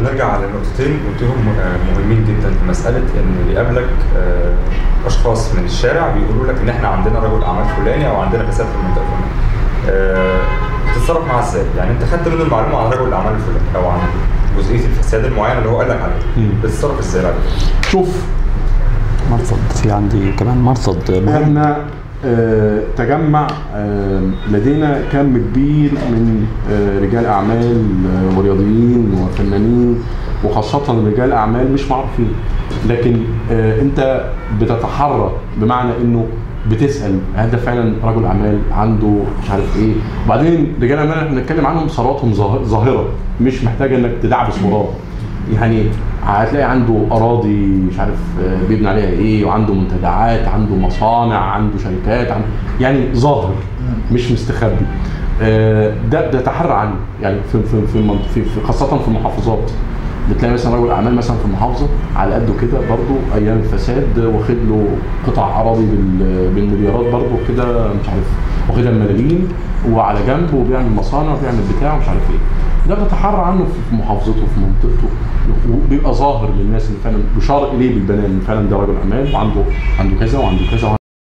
نرجع على نقطتين قلتهم آه، مهمين جدا في مساله ان بيقابلك آه، اشخاص من الشارع بيقولوا لك ان احنا عندنا رجل اعمال فلاني او عندنا فساد في المنطقه الفلانيه. آه، بتتصرف معاه ازاي؟ يعني انت خدت منه المعلومه عن رجل الاعمال الفلاني او عن جزئيه الفساد المعين اللي هو قال لك عليه. مم. بتتصرف ازاي بعد كده؟ شوف مرصد في عندي كمان مرصد مهم احنا آه، تجمع آه، لدينا كم كبير من آه، رجال اعمال آه، ورياضيين وفنانين وخاصة رجال اعمال مش معروفين لكن آه، انت بتتحرى بمعنى انه بتسال هل ده فعلا رجل اعمال عنده مش عارف ايه وبعدين رجال الاعمال احنا بنتكلم عنهم ثرواتهم ظاه- ظاهره مش محتاجه انك تدعبس وراه يعني هتلاقي عنده اراضي مش عارف آه، بيبني عليها ايه وعنده منتجعات عنده مصانع عنده شركات عنده يعني ظاهر مش مستخبي آه، ده ده تحرى عنه يعني في في في, المنط- في, في خاصه في المحافظات بتلاقي مثلا رجل اعمال مثلا في المحافظه على قده كده برضه ايام الفساد واخد له قطع اراضي بال- بالمليارات برضه كده مش عارف واخدها بملايين وعلى جنب وبيعمل مصانع وبيعمل بتاع ومش عارف ايه ده بتحرى عنه في محافظته في منطقته وبيبقى ظاهر للناس اللي فعلا يشار اليه بالبنان إن فعلا ده رجل اعمال وعنده عنده كذا وعنده كذا